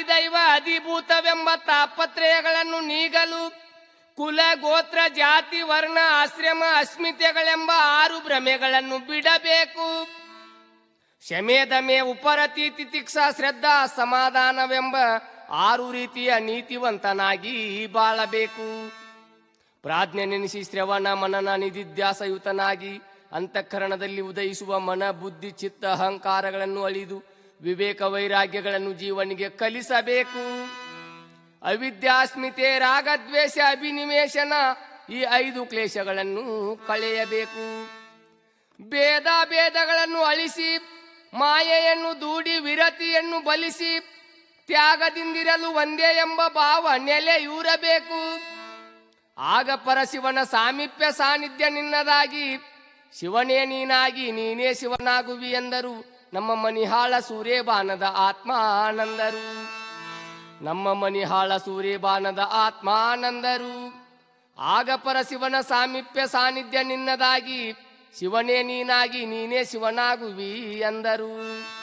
ಅಧಿದೈವ ಅಧಿಭೂತವೆಂಬ ತಾಪತ್ರಯಗಳನ್ನು ನೀಗಲು ಕುಲ ಗೋತ್ರ ಜಾತಿ ವರ್ಣ ಆಶ್ರಮ ಅಸ್ಮಿತೆಗಳೆಂಬ ಆರು ಭ್ರಮೆಗಳನ್ನು ಬಿಡಬೇಕು ಶಮೇದಮೆ ಉಪರತಿ ತಿತಿಕ್ಷಾ ಶ್ರದ್ಧಾ ಸಮಾಧಾನವೆಂಬ ಆರು ರೀತಿಯ ನೀತಿವಂತನಾಗಿ ಬಾಳಬೇಕು ಪ್ರಾಜ್ಞೆ ನೆನೆಸಿ ಶ್ರವಣ ಮನನ ನಿಧಿಧ್ಯಾಸಯುತನಾಗಿ ಅಂತಃಕರಣದಲ್ಲಿ ಉದಯಿಸುವ ಮನ ಬುದ್ಧಿ ಚಿತ್ತ ಅಹಂಕಾರಗಳನ್ನು ಅಳಿದು ವಿವೇಕ ವೈರಾಗ್ಯಗಳನ್ನು ಜೀವನಿಗೆ ಕಲಿಸಬೇಕು ಅವಿದ್ಯಾಸ್ಮಿತೆ ರಾಗದ್ವೇಷ ಅಭಿನಿವೇಶನ ಈ ಐದು ಕ್ಲೇಶಗಳನ್ನು ಕಳೆಯಬೇಕು ಭೇದ ಭೇದಗಳನ್ನು ಅಳಿಸಿ ಮಾಯೆಯನ್ನು ದೂಡಿ ವಿರತಿಯನ್ನು ಬಲಿಸಿ ತ್ಯಾಗದಿಂದಿರಲು ಒಂದೇ ಎಂಬ ಭಾವ ನೆಲೆಯೂರಬೇಕು ಆಗ ಪರಶಿವನ ಸಾಮೀಪ್ಯ ಸಾನ್ನಿಧ್ಯ ನಿನ್ನದಾಗಿ ಶಿವನೇ ನೀನಾಗಿ ನೀನೇ ಶಿವನಾಗುವಿ ಎಂದರು ನಮ್ಮ ಮನಿಹಾಳ ಸೂರ್ಯಬಾನದ ಆತ್ಮಾನಂದರು ನಮ್ಮ ಮನಿಹಾಳ ಸೂರ್ಯಬಾನದ ಆತ್ಮಾನಂದರು ಆಗ ಪರಶಿವನ ಸಾಮೀಪ್ಯ ಸಾನ್ನಿಧ್ಯ ನಿನ್ನದಾಗಿ ಶಿವನೇ ನೀನಾಗಿ ನೀನೇ ಶಿವನಾಗುವಿ ಎಂದರು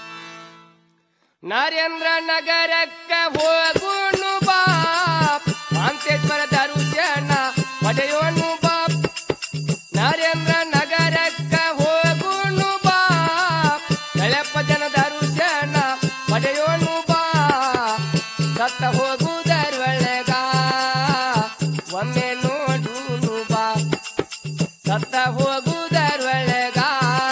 ನರೇಂದ್ರ ನಗರಕ್ಕ ಹೋಗುನು ಬಾ ಮಾಂತೇಶ್ವರ ದರುಶನ ಪಡೆಯೋನು ಬಾ ನರೇಂದ್ರ ನಗರಕ್ಕ ಹೋಗುನು ಬಾ ಕಳಪ ಜನ ದರುಶನ ಪಡೆಯೋನು ಬಾ ಸತ್ತ ಹೋಗುವುದರೊಳಗ ಒಮ್ಮೆ ನೋಡುನು ಬಾ ಸತ್ತ ಹೋಗುವುದರೊಳಗ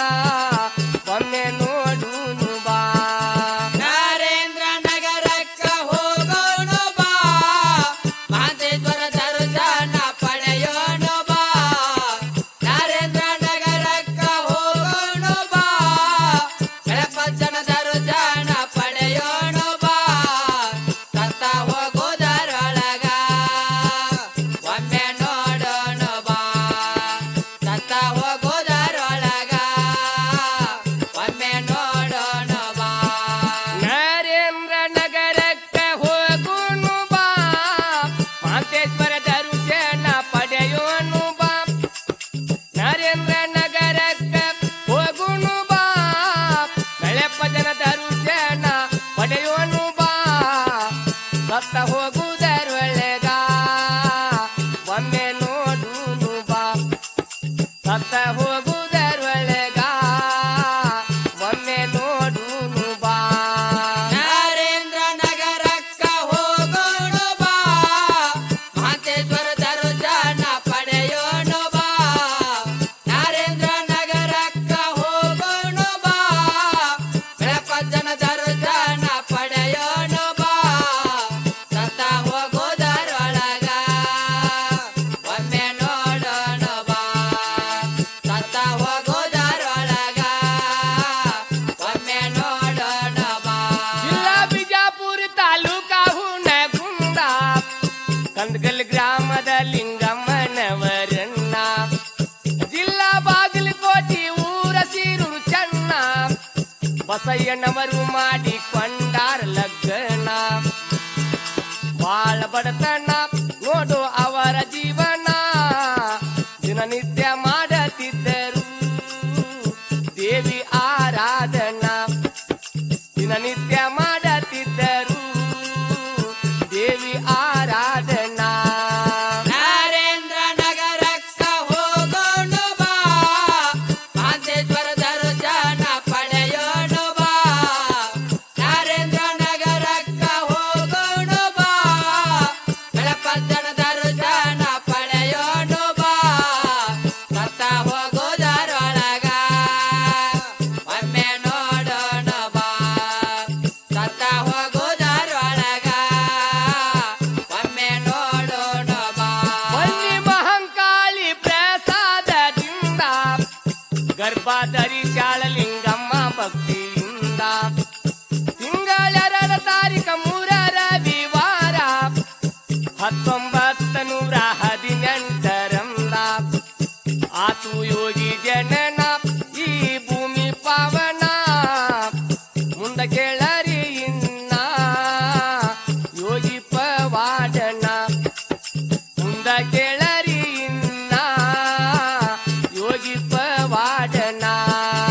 ಒಮ್ಮೆ ನೋಡುನು ಬಾ ನರೇಂದ್ರ ನಗರಕ್ಕ ಹೋಗೋಣ ಬಾ ಮಹಂತೇಶ್ವರ ದರ್ಶನ ಪಡೆಯೋಣ ಬಾ ನರೇಂದ್ರ ನಗರಕ್ಕ ಹೋಗೋಣ ಬಾ ಗಣಪತನ ದರ್ಶನ ಪಡೆಯೋಣ ಬಾ ಸತ್ತ ಹೋಗೋದರೊಳಗ ಒಮ್ಮೆ ನೋಡೋಣ ಬಾ ಸತ್ತ ಹೋಗೋದರೊಳಗ ಒಮ್ಮೆ ನೋಡೋಣ ಬಾ ನರೇಂದ್ರ ನಗರಕ್ಕ ಹೋಗುನು ಬಾ ಮಾಂತೇಶ್ವರ ದರುಶನ ಪಡೆಯೋನು ಬಾ ನರೇಂದ್ರ ನಗರಕ್ಕ ಹೋಗುನು ಬಾ ಬೆಳೆಪ್ಪ ಜನ ದರುಶನ ಪಡೆಯೋನು ಬಾ ಸತ್ತ ಹೋಗುವುದರೊಳಗ ಒಮ್ಮೆ ನೋಡುನು ಬಾ ಸತ್ತ ಹೋಗುವುದರೊಳಗ ಒಮ್ಮೆ ನೋಡುನು ಬಾ ನರೇಂದ್ರ ನಗರಕ್ಕ ಹೋಗೋಣ ಬಾ ಮಹಂತೇಶ್ವರ ದರ್ಶನ ಪಡೆಯೋಣ ಬಾ ನರೇಂದ್ರ ನಗರಕ್ಕ ಹೋಗೋಣ ಬಾ ಗಣಪತನ ದರ್ಶನ ಪಡೆಯೋಣ ಬಾ ಸತ್ತ ಹೋಗೋದರೊಳಗ ಒಮ್ಮೆ ನೋಡೋಣ ಬಾ ಸತ್ತ ಹೋಗೋದರೊಳಗ ಒಮ್ಮೆ ನೋಡೋಣ ಬಾ ಜಿಲ್ಲಾ ಬಿಜಾಪುರ ತಾಲೂಕಾ ಹುನಗುಂದ ಕಂದಗಲ್ ಗ್ರಾಮದ ಲಿಂಗಮ್ಮನವರನ್ನ ಜಿಲ್ಲಾ ಬಾಗಲಕೋಟೆ ಊರ ಸೀರೂರು ಚೆನ್ನ ಬಸಯ್ಯನವರು ಮಾಡಿಕೊಂಡಾರ ಲಗ್ನ ಬಾಳ ಬಡತನ ನೋಡು ಅವರ ಜೀವನ ದಿನನಿತ್ಯ ಮಾಡತಿದ್ದರು ದೇವಿ ಆರಾಧನಾ ದಿನನಿತ್ಯ ಮಾಡತಿದ್ದರು ದೇವಿ ಆರಾಧನಾ ನರೇಂದ್ರ ನಗರಕ್ಕ ಹೋಗೋಣ ಬಾ ಮಹಂತೇಶ್ವರ ದರ್ಶನ ಪಡೆಯೋಣ ಬಾ ನರೇಂದ್ರ ನಗರಕ್ಕ ಹೋಗೋಣ ಬಾ ಗಣಪತನ ದರ್ಶನ ಪಡೆಯೋಣ ಬಾ ಸತ್ತ ಹೋಗೋದರೊಳಗ ಒಮ್ಮೆ ನೋಡೋಣ ಬಾ ಸತ್ತ ಹೋಗೋದರೊಳಗ ಒಮ್ಮೆ ನೋಡೋಣ ಬಾ ಬನ್ನಿ ಮಹಂಕಾಳಿ ಪ್ರಸಾದದಿಂದ ಗರ್ಭಧರಿ ಲಿಂಗಮ್ಮ ಭಕ್ತಿಯಿಂದ ತಿಂಗಳೆರಡ ತಾರೀಕ ಮೂರ ರವಿವಾರ ಹತ್ತೊಂಬತ್ತು ನೂರ ಹದಿನೆಂಟರಂದ ಆತು ಯೋಗಿ ಜನನ ಈ ಭೂಮಿ ಪಾವನ ಮುಂದ ಕೇಳರಿ ಇನ್ನ ಯೋಗಿ ಪವಾಡನ ಮುಂದ ಕೇಳರಿ ಇನ್ನ ಯೋಗಿ ಪವಾಡನ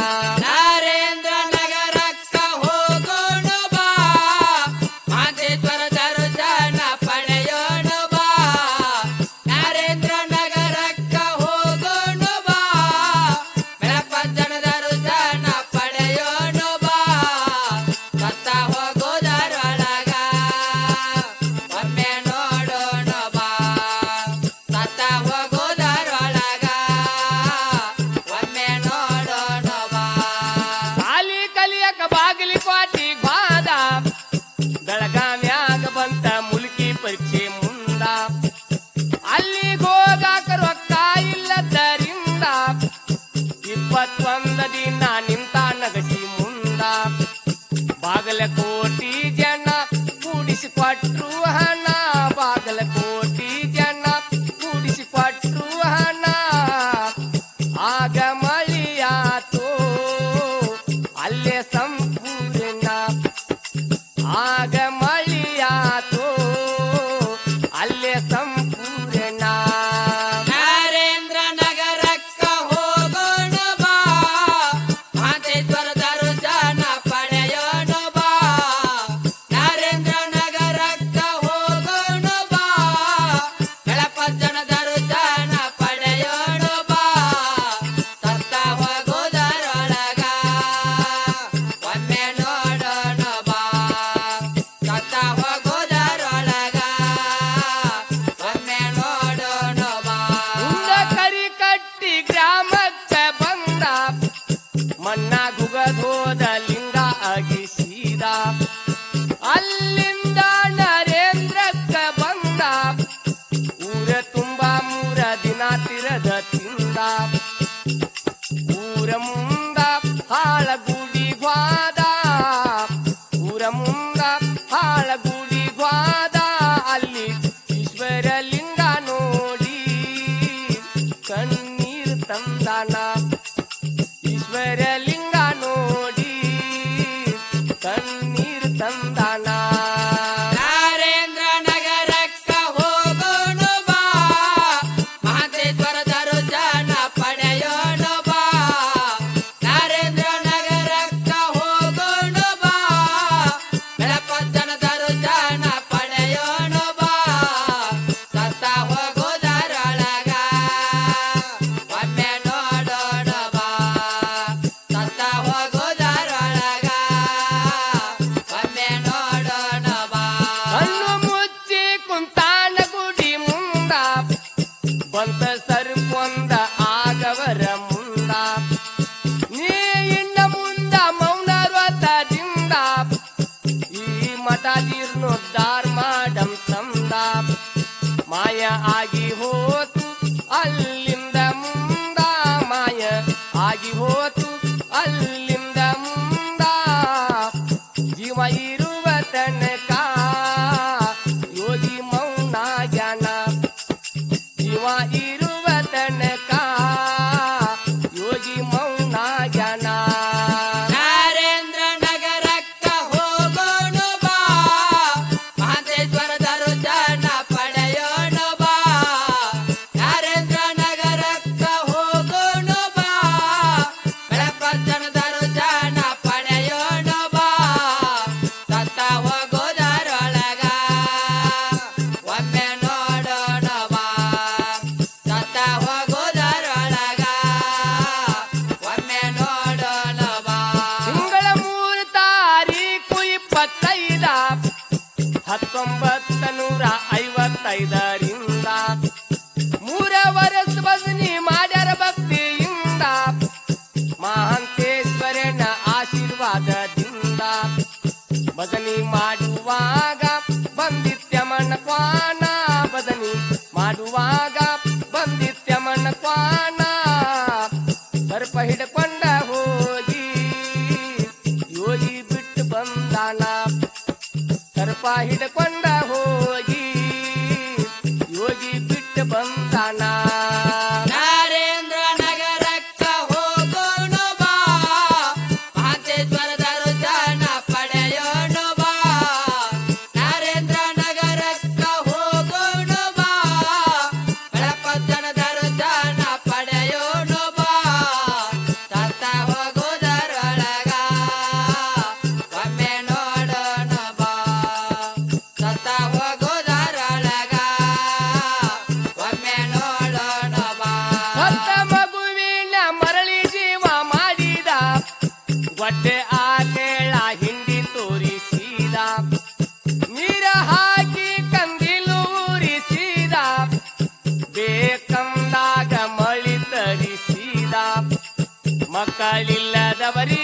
ನರೇಂದ್ರ ನಗರಕ್ಕ ಹೋಗೋಣ ಬಾ ಮಹಂತೇಶ್ವರ ಬಾಗಿಲಿ ಕ್ವಾಟಿ ಬಾದ ಬೆಳಗಾವ್ಯಾಗ ಬಂತ ಮುಲ್ಕಿ ಪರೀಕ್ಷೆ ಮುಂದ ಅಲ್ಲಿಗೆ ಹೋಗಾಕ ರೊಕ್ಕ ಇಲ್ಲದರಿಂದ ಇಪ್ಪತ್ತೊಂದ ದಿನ ನಿಂತ ನಗಸಿ ಮುಂದ ಬಾಗಲಕೋಟಿ ಜನ ಕೂಡಿಸಿಕೊಟ್ರು ಹಣ ಬಾಗಲಕೋಟಿ ಜನ ಕೂಡಿಸಿಕೊಟ್ರು ಹಣ ಆಗ ಮಳಿಯಾತೋ ಅಲ್ಲೇ ಸಂಪೂರ್ಣ ಆಗ ಮಳಿಯಾತೋ ಅಲ್ಲೇ ಸಂಪೂರ್ಣ ನರೇಂದ್ರ ನಗರಕ್ಕ ಹೋಗೋಣ ಬಾ ಮಹಂತೇಶ್ವರ ದರ್ಶನ ಪಡೆಯೋಣ ಬಾ ನರೇಂದ್ರ ನಗರಕ್ಕ ಹೋಗೋಣ ಬಾ ಗಣಪಜ್ಜನ ದರ್ಶನ ಪಡೆಯೋಣ ಬಾ ಸತ್ತ ಹೋಗೋದರೊಳಗ ಒಮ್ಮೆ ನೋಡೋಣ ಬಾ ಸತ್ತ ಹೋಗೋದರೊಳಗ ಒಮ್ಮೆ ನೋಡೋಣ ಬಾ ಉಂಡ ಕರಿ ಕಟ್ಟಿ ಗ್ರಾಮಕ್ಕೆ ಬಂದ ಮಣ್ಣ ಗುಗದೋದ ಲಿಂಗ ಅಗಿಸಿದ ಅಲ್ಲಿಂದ ನರೇಂದ್ರಕ್ಕ ಬಂದ ಊರ ತುಂಬ ಮೂರ ದಿನ ತಿರದ ತಿಂದ ಊರ ಮುಂದ ಹಾಳಗುಡಿ ಗ್ವಾದ ಊರ ಮುಂದ ಹಾಳಗುಡಿ ಗ್ವಾದ ಅಲ್ಲಿ ಈಶ್ವರ ಲಿಂಗ ನೋಡಿ ಕಣ್ಣೀರ್ ತಂದಾನ ಈಶ್ವರ ಲಿಂಗ ನೋಡಿ ಕಣ್ಣೀರ್ ತಂದಾನ ನರೇಂದ್ರ ನಗರಕ್ಕ ಹೋಗೋಣ ಬಾ ಮಹಂತೇಶ್ವರ ದರ್ಶನ ಪಡೆಯೋಣ ಬಾ ನರೇಂದ್ರ ನಗರಕ್ಕ ಹೋಗೋಣ ಬಾ ಗಣಪಜ್ಜನ ದರ್ಶನ ಪಡೆಯೋಣ ಬಾ ಸತ್ತ ಹೋಗೋದರೊಳಗ ಒಮ್ಮೆ ನೋಡೋಣ ಬಾ ಸತ್ತ ಹೋಗೋದರೊಳಗ ಒಮ್ಮೆ ನೋಡೋಣ ಬಾ ಕಣ್ಣು ಮುಚ್ಚಿ ಕುಂತಾನ ಗುಡಿ ಮುಂದ ಬಂತ ಸರ್ಪೊಂದ ಆಗವರ ಮುಂದ ನೀ ಇನ್ನ ಮುಂದ ಮೌನ ವ್ರತದಿಂದ ಈ ಮಠ ಜೀರ್ಣೋದ್ಧಾರ ಮಾಡಂ ತಂದ ಮಾಯ ಆಗಿ ಹೋತು ಅಲ್ಲಿಂದ ಮುಂದ ಮಾಯ ಆಗಿ ಹೋತು ಅಲ್ಲಿಂದ ಮುಂದ ಜೀವ ಇರುವ ತನಕ ಯೋಗಿ ಮೌನ ಜ್ಞಾನ ಜೀವ ಇರುವ ತನಕ ಯೋಗಿ ಮೌನ ಜ್ಞಾನ ನರೇಂದ್ರ ನಗರಕ್ಕ ಹೋಗೋಣ ಬಾ ಮಹಂತೇಶ್ವರ ದರ್ಶನ ಪಡೆಯೋಣ ಬಾ ನರೇಂದ್ರ ನಗರಕ್ಕ ಹೋಗೋಣ ಬಾ ಗಣಪಜ್ಜನ ದರ್ಶನ ಪಡೆಯೋಣ ಬಾ ಸತ್ತ ಹೋಗೋದರೊಳಗ ಒಮ್ಮೆ ನೋಡೋಣ ಬಾ ಸತ್ತ ಹೋಗೋದರೊಳಗ ಒಮ್ಮೆ ನೋಡೋಣ ಬಾ ತಿಂಗಳ ಮೂರು ತಾರೀಕು ಇಪ್ಪತ್ತೈದ ಹತ್ತೊಂಬತ್ತ ನೂರ ಐವತ್ತೈದರಿಂದ ಮೂರ ವರ್ಷ ಬದನಿ ಮಾಡ್ಯಾರ ಭಕ್ತಿಯಿಂದ ಮಹಾಂತೇಶ್ವರನ ಆಶೀರ್ವಾದದಿಂದ ಬದನಿ ಮಾಡುವಾಗ ಬಂದಿತ್ಯ ಮನಕ್ವಾನ ಬದನಿ ಮಾಡುವಾಗ ಬಂದಿತ್ಯ ಮನಕ್ವಾನ ಸರ್ಪ ಹಿಡ್ಕೊಂಡ ಹೋಗಿ ಯೋಗಿ ಬಿಟ್ಟು ಬಂದಾನ ಸರ್ಪ ಹಿಡ್ಕೊಂಡ ಹೋಗಿ ಯೋಗಿ ಬಿಟ್ಟು ಬಂದಾನ ನರೇಂದ್ರ ನಗರಕ್ಕ ಹೋಗೋಣ ಬಾ ಮಹಂತೇಶ್ವರ ದರ್ಶನ ಪಡೆಯೋಣ ಬಾ ನರೇಂದ್ರ ನಗರಕ್ಕ ಹೋಗೋಣ ಬಾ ಗಣಪಜ್ಜನ ದರ್ಶನ ಪಡೆಯೋಣ ಬಾ ಸತ್ತ ಹೋಗೋದರೊಳಗ ಒಮ್ಮೆ ನೋಡೋಣ ಬಾ ಸತ್ತ ಹೋಗೋದರೊಳಗ ಒಮ್ಮೆ ನೋಡೋಣ ಬಾ ಸತ್ತ ಮಗುವಿನ ಮರಳಿ ಜೀವ ಮಾಡಿದ ಗೊಡ್ಡೆ ಆಕೇಳ ಹಿಂಡಿ ತೋರಿಸಿದ ನೀರ ಹಾಕಿ ಕಂದಿಲು ಉರಿಸಿದ ಬೇಕಂದಾಗ ಮಳಿ ತರಿಸಿದ ಮಕ್ಕಳಿಲ್ಲದವರಿಗೆ